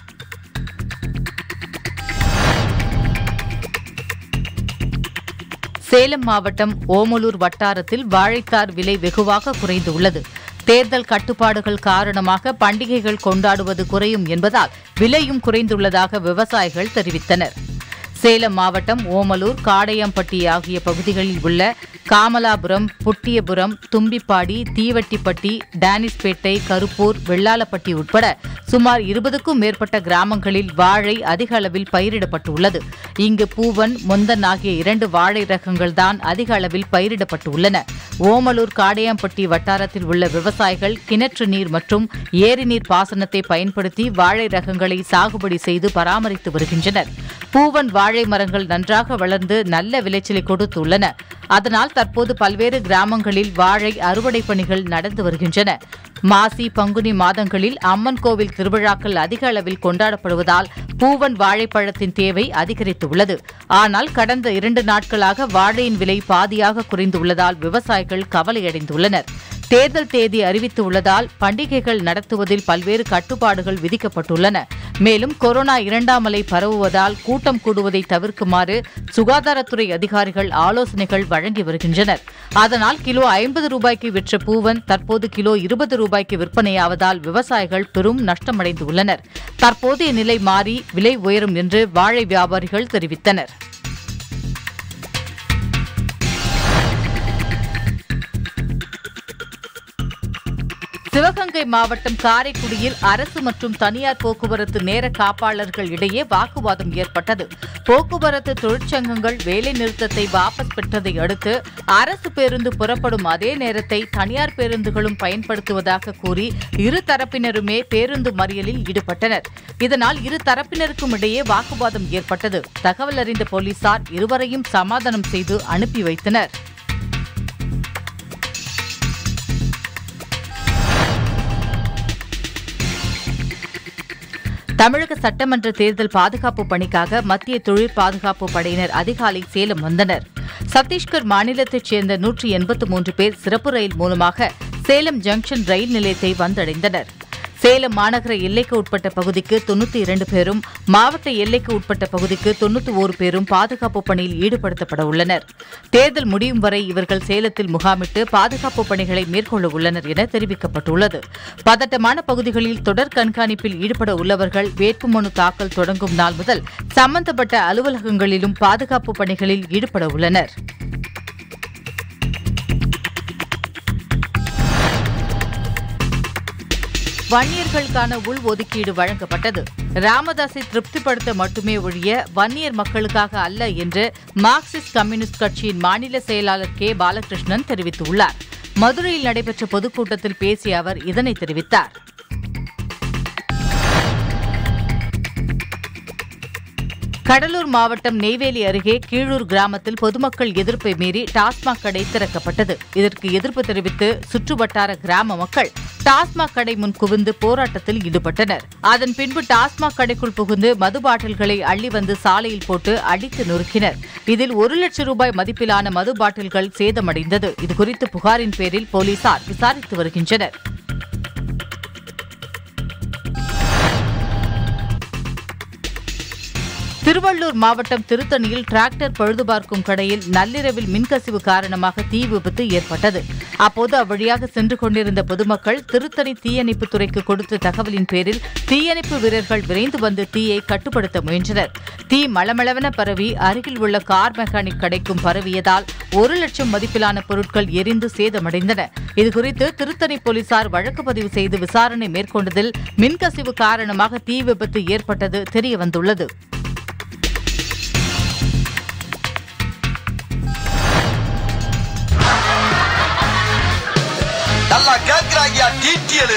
Speaker 2: சேலம் மாவட்டம் ஓமலூர் வட்டாரத்தில் வாழைத்தார் விலை வெகுவாக குறைந்துள்ளது தேர்தல் கட்டுப்பாடுகள் காரணமாக பண்டிகைகள் கொண்டாடுவது குறையும் என்பதால் விலையும் குறைந்துள்ளதாக விவசாயிகள் தெரிவித்தனர் சேலம் மாவட்டம் ஓமலூர் காடையம்பட்டி ஆகிய பகுதிகளில் உள்ள காமலாபுரம் புட்டியபுரம் தும்பிப்பாடி தீவட்டிப்பட்டி டானிஸ்பேட்டை கருப்பூர் வெள்ளாளப்பட்டி உட்பட சுமார் இருபதுக்கும் மேற்பட்ட கிராமங்களில் வாழை அதிக அளவில் பயிரிடப்பட்டுள்ளது இங்கு பூவன் முந்தன் ஆகிய இரண்டு வாழை ரகங்கள் தான் அதிக அளவில் பயிரிடப்பட்டுள்ளன ஓமலூர் காடையாம்பட்டி வட்டாரத்தில் உள்ள விவசாயிகள் கிணற்று நீர் மற்றும் ஏரி நீர் பாசனத்தை பயன்படுத்தி வாழை ரகங்களை சாகுபடி செய்து பராமரித்து வருகின்றனர் பூவன் வாழை மரங்கள் நன்றாக வளர்ந்து நல்ல விளைச்சலை கொடுத்துள்ளன அதனால் தற்போது பல்வேறு கிராமங்களில் வாழை அறுவடை பணிகள் நடந்து வருகின்றன மாசி பங்குனி மாதங்களில் அம்மன் கோவில் திருவிழாக்கள் அதிக அளவில் கொண்டாடப்படுவதால் பூவன் வாழைப்பழத்தின் தேவை அதிகரித்துள்ளது ஆனால் கடந்த இரண்டு நாட்களாக வாழையின் விலை பாதியாக குறைந்துள்ளதால் விவசாயிகள் கவலையடைந்துள்ளனர் தேர்தல் தேதி அறிவித்து உள்ளதால் பண்டிகைகள் நடத்துவதில் பல்வேறு கட்டுப்பாடுகள் விதிக்கப்பட்டுள்ளன மேலும் கொரோனா இரண்டாம் அலை பரவுவதால் கூட்டம் கூடுவதை தவிர்க்குமாறு சுகாதாரத்துறை அதிகாரிகள் ஆலோசனைகள் வழங்கி வருகின்றனர் அதனால் கிலோ ஐம்பது ரூபாய்க்கு விற்ற பூவன் தற்போது கிலோ இருபது ரூபாய்க்கு விற்பனையாவதால் விவசாயிகள் பெரும் நஷ்டமடைந்துள்ளனர் தற்போதைய நிலை மாறி விலை உயரும் என்று வாழை வியாபாரிகள் தெரிவித்தனர் சிவகங்கை மாவட்டம் காரைக்குடியில் அரசு மற்றும் தனியார் போக்குவரத்து நேர காப்பாளர்கள் இடையே வாக்குவாதம் ஏற்பட்டது போக்குவரத்து தொழிற்சங்கங்கள் வேலை நிறுத்தத்தை வாபஸ் பெற்றதை அடுத்து அரசு பேருந்து புறப்படும் அதே நேரத்தை தனியார் பேருந்துகளும் பயன்படுத்துவதாக கூறி இரு தரப்பினருமே பேருந்து மறியலில் ஈடுபட்டனர் இதனால் இரு தரப்பினருக்கும் இடையே வாக்குவாதம் ஏற்பட்டது தகவல் அறிந்த போலீசார் இருவரையும் சமாதானம் செய்து அனுப்பி வைத்தனர் தமிழக சட்டமன்ற தேர்தல் பாதுகாப்பு பணிக்காக மத்திய தொழில் பாதுகாப்பு படையினர் அதிகாலை சேலம் வந்தனர் சத்தீஸ்கர் மாநிலத்தைச் சேர்ந்த நூற்றி எண்பத்து மூன்று பேர் சிறப்பு ரயில் மூலமாக சேலம் ஜங்ஷன் ரயில் நிலையத்தை வந்தடைந்தனர் சேலம் மாநகர எல்லைக்கு உட்பட்ட பகுதிக்கு தொண்ணூத்தி இரண்டு பேரும் மாவட்ட எல்லைக்கு உட்பட்ட பகுதிக்கு தொண்ணூத்தி ஓரு பேரும் பாதுகாப்பு பணியில் ஈடுபடுத்தப்பட உள்ளனர் தேர்தல் முடியும் வரை இவர்கள் சேலத்தில் முகாமிட்டு பாதுகாப்பு பணிகளை மேற்கொள்ள உள்ளனர் என தெரிவிக்கப்பட்டுள்ளது பதட்டமான பகுதிகளில் தொடர் கண்காணிப்பில் ஈடுபட உள்ளவர்கள் வேட்புமனு தாக்கல் தொடங்கும் நாள் முதல் சம்பந்தப்பட்ட அலுவலகங்களிலும் பாதுகாப்பு பணிகளில் ஈடுபட உள்ளனர் வன்னியர்களுக்கான உள் ஒதுக்கீடு வழங்கப்பட்டது ராமதாஸை திருப்திப்படுத்த மட்டுமே ஒழிய வன்னியர் மக்களுக்காக அல்ல என்று மார்க்சிஸ்ட் கம்யூனிஸ்ட் கட்சியின் மாநில செயலாளர் கே பாலகிருஷ்ணன் தெரிவித்துள்ளார் மதுரையில் நடைபெற்ற பொதுக்கூட்டத்தில் பேசிய அவர் இதனை தெரிவித்தார் கடலூர் மாவட்டம் நெய்வேலி அருகே கீழூர் கிராமத்தில் பொதுமக்கள் எதிர்ப்பை மீறி டாஸ்மாக் கடை திறக்கப்பட்டது இதற்கு எதிர்ப்பு தெரிவித்து சுற்றுவட்டார கிராம மக்கள் டாஸ்மாக் கடை முன் குவிந்து போராட்டத்தில் ஈடுபட்டனர் அதன் பின்பு டாஸ்மாக் கடைக்குள் புகுந்து மது பாட்டில்களை அள்ளி வந்து சாலையில் போட்டு அடித்து நொறுக்கினர் இதில் ஒரு லட்சம் ரூபாய் மதிப்பிலான மது பாட்டில்கள் சேதமடைந்தது இதுகுறித்து புகாரின் பேரில் போலீசார் விசாரித்து வருகின்றனர் திருவள்ளூர் மாவட்டம் திருத்தணியில் டிராக்டர் பழுதுபார்க்கும் கடையில் நள்ளிரவில் மின்கசிவு காரணமாக தீ விபத்து ஏற்பட்டது அப்போது அவ்வழியாக சென்று கொண்டிருந்த பொதுமக்கள் திருத்தணி தீயணைப்பு துறைக்கு கொடுத்த தகவலின் பேரில் தீயணைப்பு வீரர்கள் விரைந்து வந்து தீயை கட்டுப்படுத்த முயன்றனர் தீ மளமளவென பரவி அருகில் உள்ள கார் மெக்கானிக் கடைக்கும் பரவியதால் ஒரு லட்சம் மதிப்பிலான பொருட்கள் எரிந்து சேதமடைந்தன இதுகுறித்து திருத்தணி போலீசார் வழக்கு பதிவு செய்து விசாரணை மேற்கொண்டதில் மின்கசிவு காரணமாக தீ விபத்து ஏற்பட்டது தெரியவந்துள்ளது
Speaker 12: நல்லா கேக்குறாங்கயா டீட்டியலு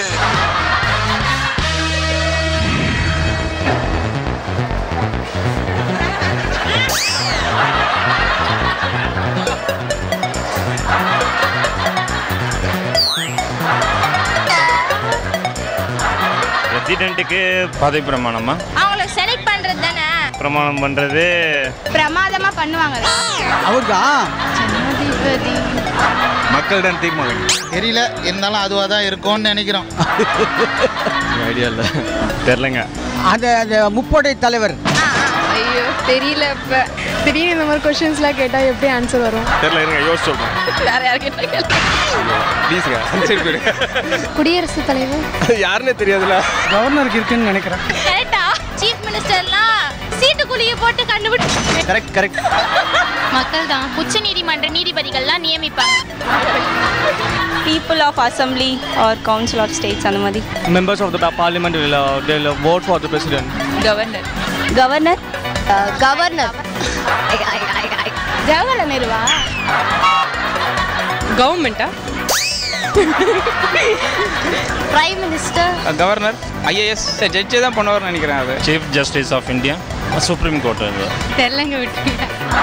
Speaker 13: பிரசிடென்ட்டுக்கு பதவி பிரமாணமா
Speaker 14: அவங்கள செலக்ட் பண்றது தானே
Speaker 13: பிரமாணம் பண்ணுறது
Speaker 14: பிரமாதமா பண்ணுவாங்களா
Speaker 15: அவருக்கா
Speaker 14: ஜனாதிபதி
Speaker 13: மக்களிடம் தீர்மானம்
Speaker 16: தெரியல இருந்தாலும் அதுவாக தான் இருக்கும்னு நினைக்கிறோம்
Speaker 13: ஐடியா இல்லை தெரிலங்க
Speaker 15: அந்த அந்த முப்படை தலைவர்
Speaker 14: ஐயோ தெரியல இப்ப திடீர்னு இந்த மாதிரி கொஸ்டின்ஸ்லாம் கேட்டா எப்படி ஆன்சர் வரும்
Speaker 13: தெரில இருங்க யோசிச்சு சொல்கிறேன்
Speaker 14: வேற யார்கிட்ட
Speaker 13: ப்ளீஸுங்க சரி போயிடுங்க
Speaker 14: குடியரசுத் தலைவர்
Speaker 13: யாருன்னே தெரியாதுல்ல
Speaker 15: கவர்னருக்கு இருக்குன்னு நினைக்கிறேன்
Speaker 14: கரெக்டா சீஃப் மினிஸ்டர்லாம் சீட்டு குழிய போட்டு கண்டுபிடிச்சு
Speaker 15: கரெக்ட் கரெக்ட்
Speaker 14: மக்கள் தான் உச்ச நீதிமன்ற நீதிபதிகள்லாம் நியமிப்பாங்க
Speaker 17: people of assembly or council of states அந்த மாதிரி
Speaker 18: members of the parliament will, uh, they'll uh, vote for the president.
Speaker 17: Governor governor
Speaker 14: governor Jawaharlal நேருவா
Speaker 17: கவர்மெண்டா
Speaker 14: பிரைம் மினிஸ்டர்
Speaker 18: கவர்னர் ஐஏஎஸ் ஜட்ஜே தான் பண்ணுவார்னு நினைக்கிறேன் அது
Speaker 13: chief justice of India supreme court அது
Speaker 14: தெரியலங்க விட்டுருங்க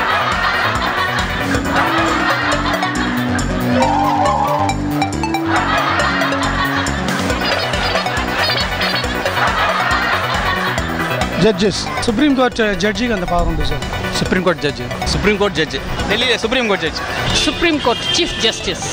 Speaker 15: ஜட்ஜஸ் சுப்ரீம் கோர்ட் ஜட்ஜிக்கு அந்த பவர் உண்டு sir
Speaker 18: supreme court judge supreme court judge டெல்லியில் supreme court judge
Speaker 17: supreme court chief justice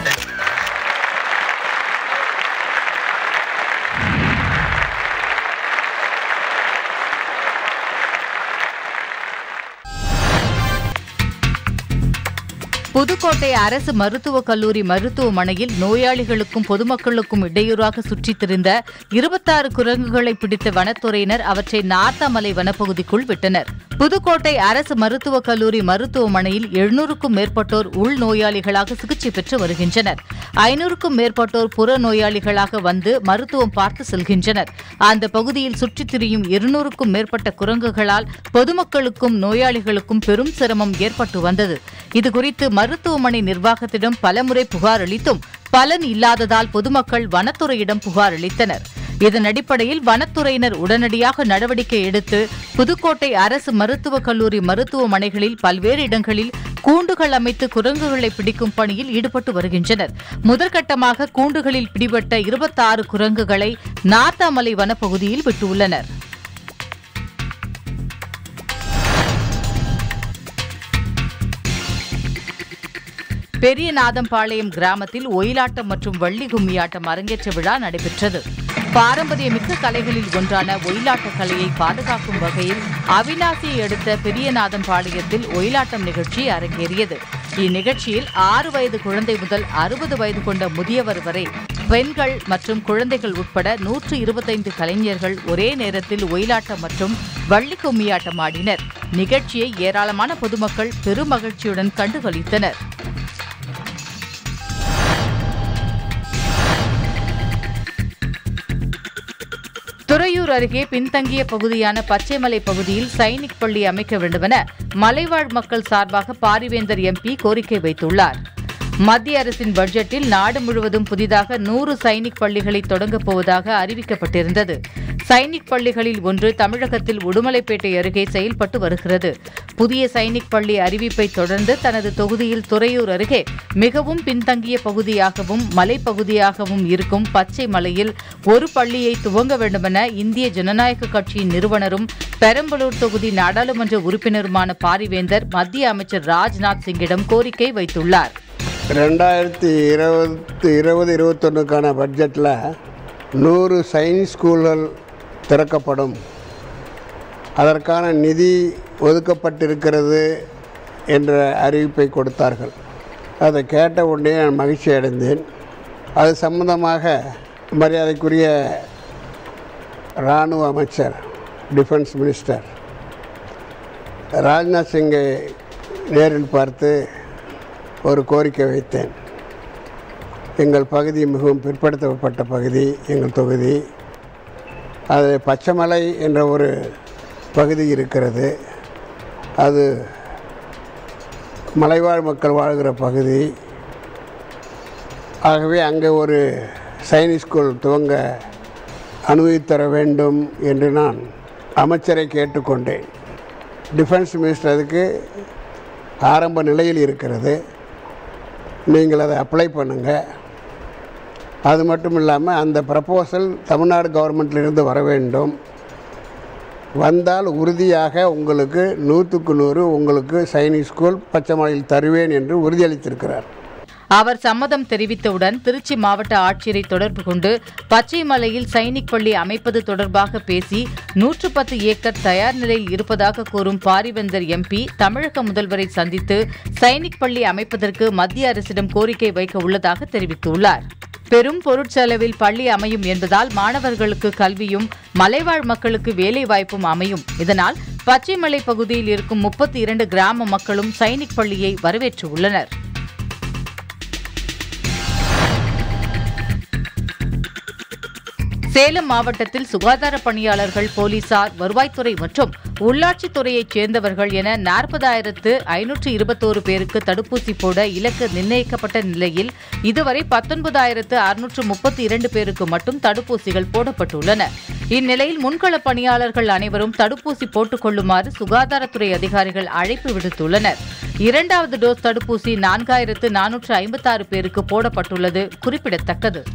Speaker 2: Pudukkottai அரசு மருத்துவக் கல்லூரி மருத்துவமனையில் நோயாளிகளுக்கும் பொதுமக்களுக்கும் இடையூறாக சுற்றித் திரிந்த இருபத்தாறு குரங்குகளை பிடித்த வனத்துறையினர் அவற்றை நார்த்தாமலை வனப்பகுதிக்குள் விட்டனர் புதுக்கோட்டை அரசு மருத்துவக் கல்லூரி மருத்துவமனையில் எழுநூறுக்கும் மேற்பட்டோர் உள்நோயாளிகளாக சிகிச்சை பெற்று வருகின்றனர் ஐநூறுக்கும் மேற்பட்டோர் புற நோயாளிகளாக வந்து மருத்துவம் பார்த்து செல்கின்றனர் அந்த பகுதியில் சுற்றித் திரியும் இருநூறுக்கும் மேற்பட்ட குரங்குகளால் பொதுமக்களுக்கும் நோயாளிகளுக்கும் பெரும் சிரமம் ஏற்பட்டு வந்தது இதுகுறித்து மருத்துவமனை நிர்வாகத்திடம் பலமுறை புகார் அளித்தும் பலன் இல்லாததால் பொதுமக்கள் வனத்துறையிடம் புகார் அளித்தனர் இதன் அடிப்படையில் வனத்துறையினர் உடனடியாக நடவடிக்கை எடுத்து புதுக்கோட்டை அரசு மருத்துவக் கல்லூரி மருத்துவமனைகளில் பல்வேறு இடங்களில் கூண்டுகள் அமைத்து குரங்குகளை பிடிக்கும் பணியில் ஈடுபட்டு வருகின்றனர் முதற்கட்டமாக கூண்டுகளில் பிடிபட்ட இருபத்தாறு குரங்குகளை நாத்தாமலை வனப்பகுதியில் விட்டுள்ளனர் பெரிய நாதம்பாளையம் கிராமத்தில் ஒயிலாட்டம் மற்றும் வள்ளி கும்மியாட்டம் அரங்கேற்ற விழா நடைபெற்றது பாரம்பரியமிக்க கலைகளில் ஒன்றான ஒயிலாட்ட கலையை பாதுகாக்கும் வகையில் அவினாசியை அடுத்த பெரியநாதம்பாளையத்தில் ஒயிலாட்டம் நிகழ்ச்சி அரங்கேறியது இந்நிகழ்ச்சியில் ஆறு வயது குழந்தை முதல் அறுபது வயது கொண்ட முதியவர் வரை பெண்கள் மற்றும் குழந்தைகள் உட்பட நூற்று இருபத்தைந்து கலைஞர்கள் ஒரே நேரத்தில் ஒயிலாட்டம் மற்றும் வள்ளி கும்மியாட்டம் ஆடினர் நிகழ்ச்சியை ஏராளமான பொதுமக்கள் பெருமகிழ்ச்சியுடன் கண்டுகளித்தனர் துறையூர் அருகே பின்தங்கிய பகுதியான பச்சைமலை பகுதியில் சைனிக் பள்ளி அமைக்க வேண்டுமென மலைவாழ் மக்கள் சார்பாக பாரிவேந்தர் எம்பி கோரிக்கை வைத்துள்ளார் மத்திய அரசின் பட்ஜெட்டில் நாடு முழுவதும் புதிதாக நூறு சைனிக் பள்ளிகளை தொடங்கப் போவதாக அறிவிக்கப்பட்டிருந்தது சைனிக் பள்ளிகளில் ஒன்று தமிழகத்தில் உடுமலைப்பேட்டை அருகே செயல்பட்டு வருகிறது புதிய சைனிக் பள்ளி அறிவிப்பை தொடர்ந்து தனது தொகுதியில் துறையூர் அருகே மிகவும் பின்தங்கிய பகுதியாகவும் மலைப்பகுதியாகவும் இருக்கும் பச்சை மலையில் ஒரு பள்ளியை துவங்க வேண்டுமென இந்திய ஜனநாயக கட்சியின் நிறுவனரும் பெரம்பலூர் தொகுதி நாடாளுமன்ற உறுப்பினருமான பாரிவேந்தர் மத்திய அமைச்சர் ராஜ்நாத் சிங்கிடம் கோரிக்கை வைத்துள்ளார்
Speaker 19: ரெண்டாயிரத்தி இருபத்தி இருபது இருபத்தொன்னுக்கான பட்ஜெட்டில் நூறு சயின்ஸ் ஸ்கூல்கள் திறக்கப்படும் அதற்கான நிதி ஒதுக்கப்பட்டிருக்கிறது என்ற அறிவிப்பை கொடுத்தார்கள் அதை கேட்ட உடனே நான் மகிழ்ச்சி அடைந்தேன் அது சம்பந்தமாக மரியாதைக்குரிய இராணுவ அமைச்சர் டிஃபென்ஸ் மினிஸ்டர் ராஜ்நாத் சிங்கை நேரில் பார்த்து ஒரு கோரிக்கை வைத்தேன் எங்கள் பகுதி மிகவும் பிற்படுத்தப்பட்ட பகுதி எங்கள் தொகுதி அதில் பச்சைமலை என்ற ஒரு பகுதி இருக்கிறது அது மலைவாழ் மக்கள் வாழ்கிற பகுதி ஆகவே அங்கே ஒரு சைனிக் ஸ்கூல் துவங்க அனுமதித்தர வேண்டும் என்று நான் அமைச்சரை கேட்டுக்கொண்டேன் டிஃபென்ஸ் மினிஸ்டர் அதுக்கு ஆரம்ப நிலையில் இருக்கிறது நீங்கள் அதை அப்ளை பண்ணுங்கள் அது மட்டும் இல்லாமல் அந்த ப்ரப்போசல் தமிழ்நாடு கவர்மெண்ட்லேருந்து வர வேண்டும் வந்தால் உறுதியாக உங்களுக்கு நூற்றுக்கு நூறு உங்களுக்கு சைனிக் ஸ்கூல் பச்சைமலையில் தருவேன் என்று உறுதியளித்திருக்கிறார்
Speaker 2: அவர் சம்மதம் தெரிவித்தவுடன் திருச்சி மாவட்ட ஆட்சியரை தொடர்பு கொண்டு பச்சை மலையில் சைனிக் பள்ளி அமைப்பது தொடர்பாக பேசி நூற்று பத்து ஏக்கர் தயார் நிலையில் இருப்பதாக கூறும் பாரிவேந்தர் எம்பி தமிழக முதல்வரை சந்தித்து சைனிக் பள்ளி அமைப்பதற்கு மத்திய அரசிடம் கோரிக்கை வைக்க உள்ளதாக தெரிவித்துள்ளார் பெரும் பொருட்செலவில் பள்ளி அமையும் என்பதால் மாணவர்களுக்கு கல்வியும் மலைவாழ் மக்களுக்கு வேலைவாய்ப்பும் அமையும் இதனால் பச்சைமலை பகுதியில் இருக்கும் முப்பத்தி இரண்டு கிராம மக்களும் சைனிக் பள்ளியை வரவேற்றுள்ளனர் சேலம் மாவட்டத்தில் சுகாதார பணியாளர்கள் போலீசார் வருவாய்த்துறை மற்றும் உள்ளாட்சித்துறையைச் சேர்ந்தவர்கள் என நாற்பதாயிரத்து ஐநூற்று இருபத்தோரு பேருக்கு தடுப்பூசி போட இலக்கு நிர்ணயிக்கப்பட்ட நிலையில் இதுவரை பத்தொன்பதாயிரத்து அறுநூற்று முப்பத்தி இரண்டு பேருக்கு மட்டும் தடுப்பூசிகள் போடப்பட்டுள்ளன இந்நிலையில் முன்களப் பணியாளர்கள் அனைவரும் தடுப்பூசி போட்டுக் கொள்ளுமாறு சுகாதாரத்துறை அதிகாரிகள் அழைப்பு விடுத்துள்ளனர் இரண்டாவது டோஸ் தடுப்பூசி நான்காயிரத்து நானூற்று ஐம்பத்தாறு பேருக்கு போடப்பட்டுள்ளது குறிப்பிடத்தக்கது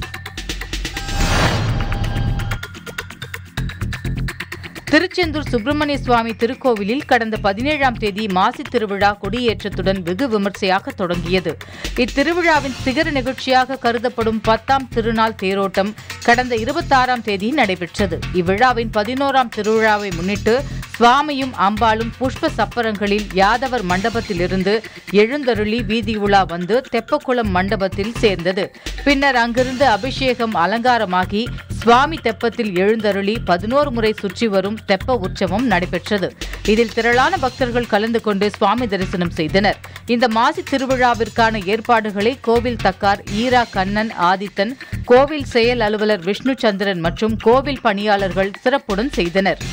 Speaker 2: திருச்செந்தூர் சுப்பிரமணிய சுவாமி திருக்கோவிலில் கடந்த பதினேழாம் தேதி மாசி திருவிழா கொடியேற்றத்துடன் வெகு விமர்சையாக தொடங்கியது இத்திருவிழாவின் சிகர நிகழ்ச்சியாக கருதப்படும் பத்தாம் திருநாள் தேரோட்டம் கடந்த இருபத்தாறாம் தேதி நடைபெற்றது இவ்விழாவின் பதினோராம் திருவிழாவை முன்னிட்டு சுவாமியும் அம்பாளும் புஷ்ப சப்பரங்களில் யாதவர் மண்டபத்திலிருந்து எழுந்தருளி வீதி உலா வந்து தெப்பக்குளம் மண்டபத்தில் சேர்ந்தது பின்னர் அங்கிருந்து அபிஷேகம் அலங்காரமாகி சுவாமி தெப்பத்தில் எழுந்தருளி பதினோரு முறை சுற்றி வரும் தெப்ப உற்சவம் நடைபெற்றது இதில் திரளான பக்தர்கள் கலந்து கொண்டு சுவாமி தரிசனம் செய்தனர் இந்த மாசி திருவிழாவிற்கான ஏற்பாடுகளை கோவில் தக்கார் ஈரா கண்ணன் ஆதித்தன் கோவில் செயல் அலுவலர் விஷ்ணு சந்திரன் மற்றும் கோவில் பணியாளர்கள் சிறப்புடன் செய்தனர்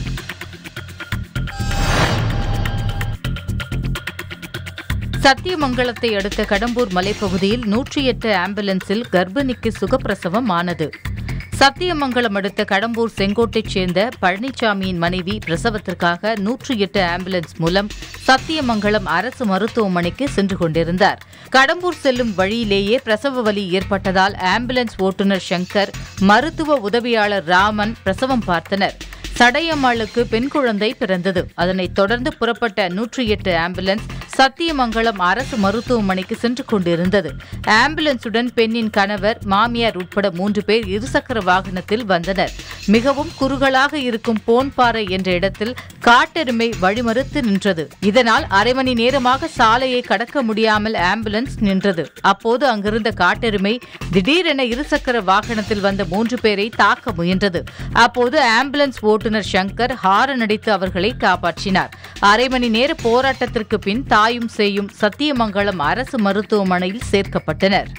Speaker 2: சத்தியமங்கலத்தை அடுத்த கடம்பூர் மலைப்பகுதியில் நூற்றி எட்டு ஆம்புலன்ஸில் கர்ப்பிணிக்கு சுகப்பிரசவம் ஆனது சத்தியமங்கலம் அடுத்த கடம்பூர் செங்கோட்டைச் சேர்ந்த பழனிசாமியின் மனைவி பிரசவத்திற்காக நூற்றி எட்டு ஆம்புலன்ஸ் மூலம் சத்தியமங்கலம் அரசு மருத்துவமனைக்கு சென்று கொண்டிருந்தார் கடம்பூர் செல்லும் வழியிலேயே பிரசவ வலி ஏற்பட்டதால் ஆம்புலன்ஸ் ஓட்டுநர் சங்கர் மருத்துவ உதவியாளர் ராமன் பிரசவம் பார்த்தனர் சடையம்மாளுக்கு பெண் குழந்தை பிறந்தது அதனைத் தொடர்ந்து புறப்பட்ட நூற்றி எட்டு ஆம்புலன்ஸ் சத்தியமங்கலம் அரசு மருத்துவமனைக்கு சென்று கொண்டிருந்தது ஆம்புலன்ஸுடன் பெண்ணின் கணவர் மாமியார் உட்பட மூன்று பேர் இருசக்கர வாகனத்தில் வந்தனர் மிகவும் குறுகலாக இருக்கும் போன்பாறை என்ற இடத்தில் காட்டெருமை வழிமறுத்து நின்றது இதனால் அரை மணி நேரமாக சாலையை கடக்க முடியாமல் ஆம்புலன்ஸ் நின்றது அப்போது அங்கிருந்த காட்டெருமை திடீரென இருசக்கர வாகனத்தில் வந்த மூன்று பேரை தாக்க முயன்றது அப்போது ஆம்புலன்ஸ் ஓட்டுநர் சங்கர் ஹாரன் அடித்து அவர்களை காப்பாற்றினார் அரை மணி நேர போராட்டத்திற்கு பின் தாயும் சேயும் சத்தியமங்கலம் அரசு மருத்துவமனையில் சேர்க்கப்பட்டனர்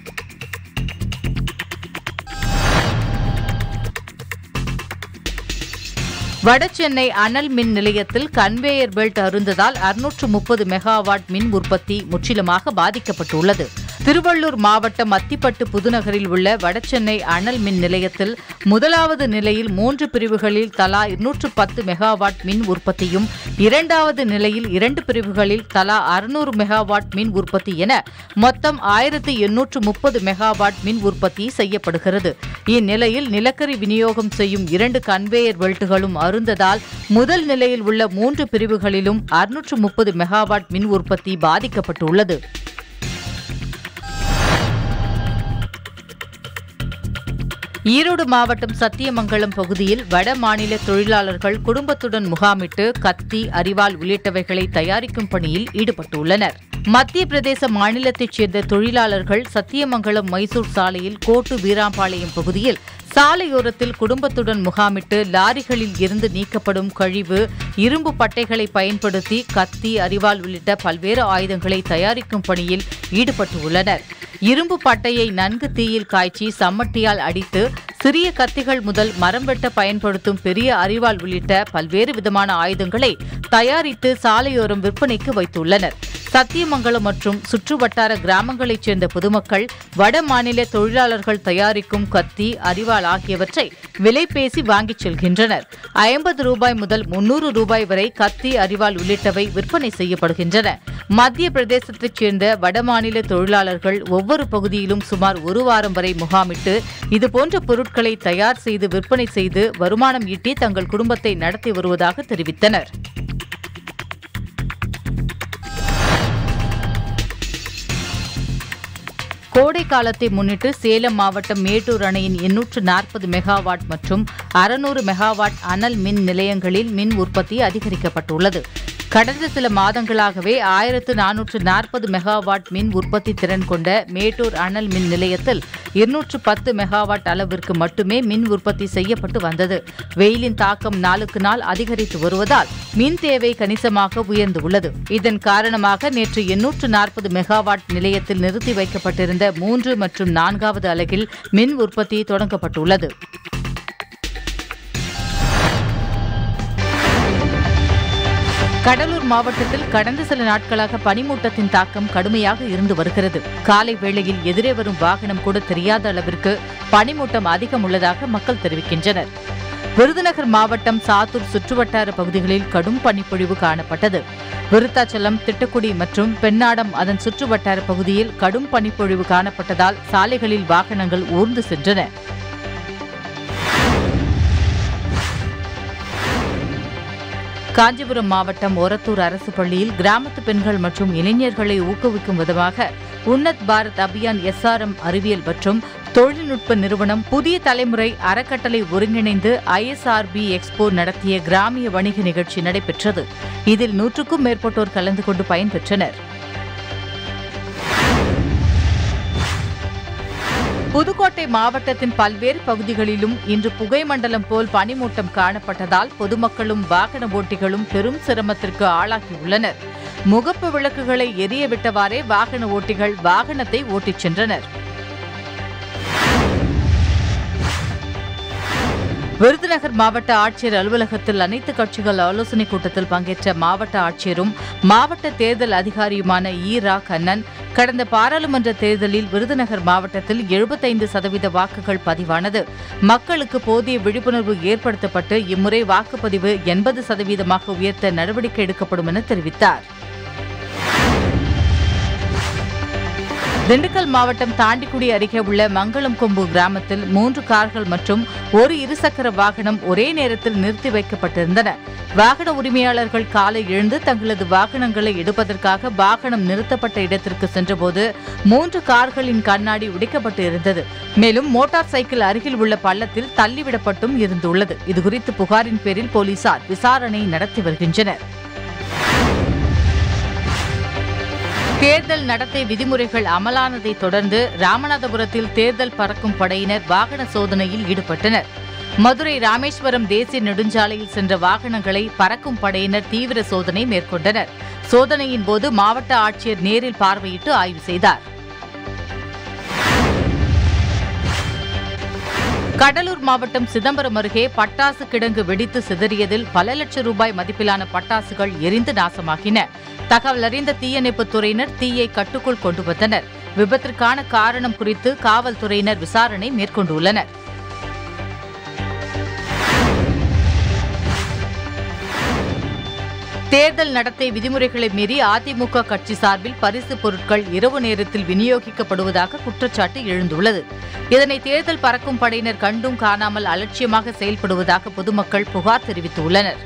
Speaker 2: வடசென்னை அனல் மின் நிலையத்தில் கன்வேயர் பெல்ட் அருந்ததால் அறுநூற்று முப்பது மெகாவாட் மின் உற்பத்தி முற்றிலுமாக பாதிக்கப்பட்டுள்ளது திருவள்ளூர் மாவட்டம் அத்திப்பட்டு புதுநகரில் உள்ள வடசென்னை அனல் மின் நிலையத்தில் முதலாவது நிலையில் மூன்று பிரிவுகளில் தலா இருநூற்று பத்து மெகாவாட் மின் உற்பத்தியும் இரண்டாவது நிலையில் இரண்டு பிரிவுகளில் தலா அறுநூறு மெகாவாட் மின் உற்பத்தி என மொத்தம் ஆயிரத்து எண்ணூற்று முப்பது மெகாவாட் மின் உற்பத்தி செய்யப்படுகிறது இந்நிலையில் நிலக்கரி விநியோகம் செய்யும் இரண்டு கன்வேயர் பெல்ட்டுகளும் அருந்ததால் முதல் நிலையில் உள்ள மூன்று பிரிவுகளிலும் அறுநூற்று முப்பது மெகாவாட் மின் உற்பத்தி பாதிக்கப்பட்டுள்ளது ஈரோடு மாவட்டம் சத்தியமங்கலம் பகுதியில் வட மாநில தொழிலாளர்கள் குடும்பத்துடன் முகாமிட்டு கத்தி அரிவாள் உள்ளிட்டவைகளை தயாரிக்கும் பணியில் ஈடுபட்டுள்ளனர் மத்திய பிரதேச மாநிலத்தைச் சேர்ந்த தொழிலாளர்கள் சத்தியமங்கலம் மைசூர் சாலையில் கோட்டு வீராம்பாளையம் பகுதியில் சாலையோரத்தில் குடும்பத்துடன் முகாமிட்டு லாரிகளில் இருந்து நீக்கப்படும் கழிவு இரும்பு பட்டைகளை பயன்படுத்தி கத்தி அரிவாள் உள்ளிட்ட பல்வேறு ஆயுதங்களை தயாரிக்கும் பணியில் ஈடுபட்டுள்ளனர் இரும்பு பட்டையை நன்கு தீயில் காய்ச்சி சம்மட்டியால் அடித்து சிறிய கத்திகள் முதல் மரம் வெட்ட பயன்படுத்தும் பெரிய அரிவாள் உள்ளிட்ட பல்வேறு விதமான ஆயுதங்களை தயாரித்து சாலையோரம் விற்பனைக்கு வைத்துள்ளனர் சத்தியமங்கலம் மற்றும் சுற்றுவட்டார கிராமங்களைச் சேர்ந்த பொதுமக்கள் வட மாநில தொழிலாளர்கள் தயாரிக்கும் கத்தி அரிவாள் ஆகியவற்றை விலை பேசி வாங்கிச் செல்கின்றனர் ஐம்பது ரூபாய் முதல் முன்னூறு ரூபாய் வரை கத்தி அரிவாள் உள்ளிட்டவை விற்பனை செய்யப்படுகின்றன மத்திய பிரதேசத்தைச் சேர்ந்த வடமாநில தொழிலாளர்கள் ஒவ்வொரு பகுதியிலும் சுமார் ஒரு வாரம் வரை முகாமிட்டு இதுபோன்ற பொருட்களை தயார் செய்து விற்பனை செய்து வருமானம் ஈட்டி தங்கள் குடும்பத்தை நடத்தி வருவதாக தெரிவித்தனர் கோடை காலத்தை முன்னிட்டு சேலம் மாவட்டம் மேட்டூர் அணையின் எண்ணூற்று நாற்பது மெகாவாட் மற்றும் அறுநூறு மெகாவாட் அனல் மின் நிலையங்களில் மின் உற்பத்தி அதிகரிக்கப்பட்டுள்ளது கடந்த சில மாதங்களாகவே ஆயிரத்து நானூற்று நாற்பது மெகாவாட் மின் உற்பத்தி திறன் கொண்ட மேட்டூர் அனல் மின் நிலையத்தில் இருநூற்று பத்து மெகாவாட் அளவிற்கு மட்டுமே மின் உற்பத்தி செய்யப்பட்டு வந்தது வெயிலின் தாக்கம் நாளுக்கு நாள் அதிகரித்து வருவதால் மின் தேவை கணிசமாக உயர்ந்துள்ளது இதன் காரணமாக நேற்று எண்ணூற்று நாற்பது மெகாவாட் நிலையத்தில் நிறுத்தி வைக்கப்பட்டிருந்த மூன்று மற்றும் நான்காவது அலகில் மின் உற்பத்தி தொடங்கப்பட்டுள்ளது கடலூர் மாவட்டத்தில் கடந்த சில நாட்களாக பனிமூட்டத்தின் தாக்கம் கடுமையாக இருந்து வருகிறது காலை வேளையில் எதிரே வரும் வாகனம் கூட தெரியாத அளவிற்கு பனிமூட்டம் அதிகம் உள்ளதாக மக்கள் தெரிவிக்கின்றனர் விருதுநகர் மாவட்டம் சாத்தூர் சுற்றுவட்டார பகுதிகளில் கடும் பனிப்பொழிவு காணப்பட்டது விருத்தாச்சலம் திட்டுக்குடி மற்றும் பெண்ணாடம் அதன் சுற்றுவட்டார பகுதியில் கடும் பனிப்பொழிவு காணப்பட்டதால் சாலைகளில் வாகனங்கள் ஊர்ந்து சென்றன காஞ்சிபுரம் மாவட்டம் ஒரத்தூர் அரசு பள்ளியில் கிராமத்து பெண்கள் மற்றும் இளைஞர்களை ஊக்குவிக்கும் விதமாக உன்னத் பாரத் அபியான் எஸ்ஆர்எம் அறிவியல் மற்றும் தொழில்நுட்ப நிறுவனம் புதிய தலைமுறை அறக்கட்டளை ஒருங்கிணைந்து ஐஎஸ்ஆர்பி எக்ஸ்போ நடத்திய கிராமிய வணிக நிகழ்ச்சி நடைபெற்றது இதில் நூற்றுக்கும் மேற்பட்டோர் கலந்து கொண்டு பயன்பெற்றனர் புதுக்கோட்டை மாவட்டத்தின் பல்வேறு பகுதிகளிலும் இன்று புகை மண்டலம் போல் பனிமூட்டம் காணப்பட்டதால் பொதுமக்களும் வாகன ஓட்டிகளும் பெரும் சிரமத்திற்கு ஆளாகியுள்ளனர் முகப்பு விளக்குகளை எரிய விட்டவாறே வாகன ஓட்டிகள் வாகனத்தை ஓட்டிச் சென்றனர் விருதுநகர் மாவட்ட ஆட்சியர் அலுவலகத்தில் அனைத்து கட்சிகள் ஆலோசனைக் கூட்டத்தில் பங்கேற்ற மாவட்ட ஆட்சியரும் மாவட்ட தேர்தல் அதிகாரியுமான ஈ ரா கண்ணன் கடந்த பாராளுமன்ற தேர்தலில் விருதுநகர் மாவட்டத்தில் எழுபத்தைந்து சதவீத வாக்குகள் பதிவானது மக்களுக்கு போதிய விழிப்புணர்வு ஏற்படுத்தப்பட்டு இம்முறை வாக்குப்பதிவு எண்பது சதவீதமாக உயர்த்த நடவடிக்கை எடுக்கப்படும் என தெரிவித்தார் திண்டுக்கல் மாவட்டம் தாண்டிக்குடி அருகே உள்ள மங்களம் கொம்பு கிராமத்தில் மூன்று கார்கள் மற்றும் ஒரு இருசக்கர வாகனம் ஒரே நேரத்தில் நிறுத்தி வைக்கப்பட்டிருந்தன வாகன உரிமையாளர்கள் காலை எழுந்து தங்களது வாகனங்களை எடுப்பதற்காக வாகனம் நிறுத்தப்பட்ட இடத்திற்கு சென்றபோது மூன்று கார்களின் கண்ணாடி உடைக்கப்பட்டு இருந்தது மேலும் மோட்டார் சைக்கிள் அருகில் உள்ள பள்ளத்தில் தள்ளிவிடப்பட்டும் இருந்துள்ளது இதுகுறித்து புகாரின் பேரில் போலீசார் விசாரணை நடத்தி வருகின்றனர் தேர்தல் நடத்தை விதிமுறைகள் அமலானதை தொடர்ந்து ராமநாதபுரத்தில் தேர்தல் பறக்கும் படையினர் வாகன சோதனையில் ஈடுபட்டனர் மதுரை ராமேஸ்வரம் தேசிய நெடுஞ்சாலையில் சென்ற வாகனங்களை பறக்கும் படையினர் தீவிர சோதனை மேற்கொண்டனர் சோதனையின் போது மாவட்ட ஆட்சியர் நேரில் பார்வையிட்டு ஆய்வு செய்தார் கடலூர் மாவட்டம் சிதம்பரம் அருகே பட்டாசு கிடங்கு வெடித்து சிதறியதில் பல லட்சம் ரூபாய் மதிப்பிலான பட்டாசுகள் எரிந்து நாசமாகின தகவல் அறிந்த தீயணைப்புத் துறையினர் தீயை கட்டுக்குள் கொண்டு வந்தனர் விபத்திற்கான காரணம் குறித்து காவல்துறையினர் விசாரணை மேற்கொண்டுள்ளனர் தேர்தல் நடத்தை விதிமுறைகளை மீறி அதிமுக கட்சி சார்பில் பரிசு பொருட்கள் இரவு நேரத்தில் விநியோகிக்கப்படுவதாக குற்றச்சாட்டு எழுந்துள்ளது இதனை தேர்தல் பறக்கும் படையினர் கண்டும் காணாமல் அலட்சியமாக செயல்படுவதாக பொதுமக்கள் புகார் தெரிவித்துள்ளனர்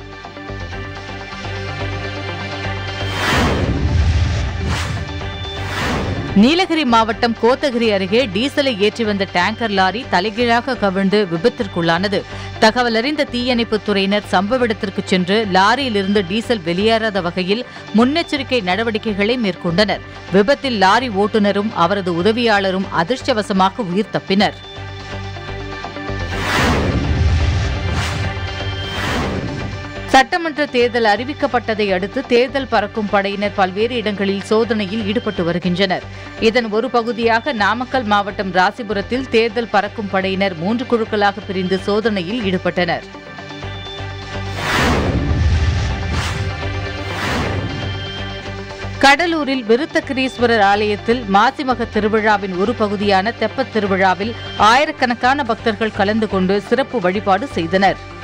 Speaker 2: நீலகிரி மாவட்டம் கோத்தகிரி அருகே டீசலை ஏற்றி வந்த டேங்கர் லாரி தலைகீழாக கவிழ்ந்து விபத்திற்குள்ளானது தகவல் அறிந்த தீயணைப்புத் துறையினர் சம்பவ இடத்திற்கு சென்று லாரியிலிருந்து டீசல் வெளியேறாத வகையில் முன்னெச்சரிக்கை நடவடிக்கைகளை மேற்கொண்டனர் விபத்தில் லாரி ஓட்டுநரும் அவரது உதவியாளரும் அதிர்ஷ்டவசமாக உயிர் தப்பினர் சட்டமன்ற தேர்தல் அறிவிக்கப்பட்டதை அடுத்து தேர்தல் பறக்கும் படையினர் பல்வேறு இடங்களில் சோதனையில் ஈடுபட்டு வருகின்றனர் இதன் ஒரு பகுதியாக நாமக்கல் மாவட்டம் ராசிபுரத்தில் தேர்தல் பறக்கும் படையினர் மூன்று குழுக்களாக பிரிந்து சோதனையில் ஈடுபட்டனர் கடலூரில் விருத்தகிரீஸ்வரர் ஆலயத்தில் மாசிமக திருவிழாவின் ஒரு பகுதியான தெப்பத் திருவிழாவில் ஆயிரக்கணக்கான பக்தர்கள் கலந்து கொண்டு சிறப்பு வழிபாடு செய்தனர்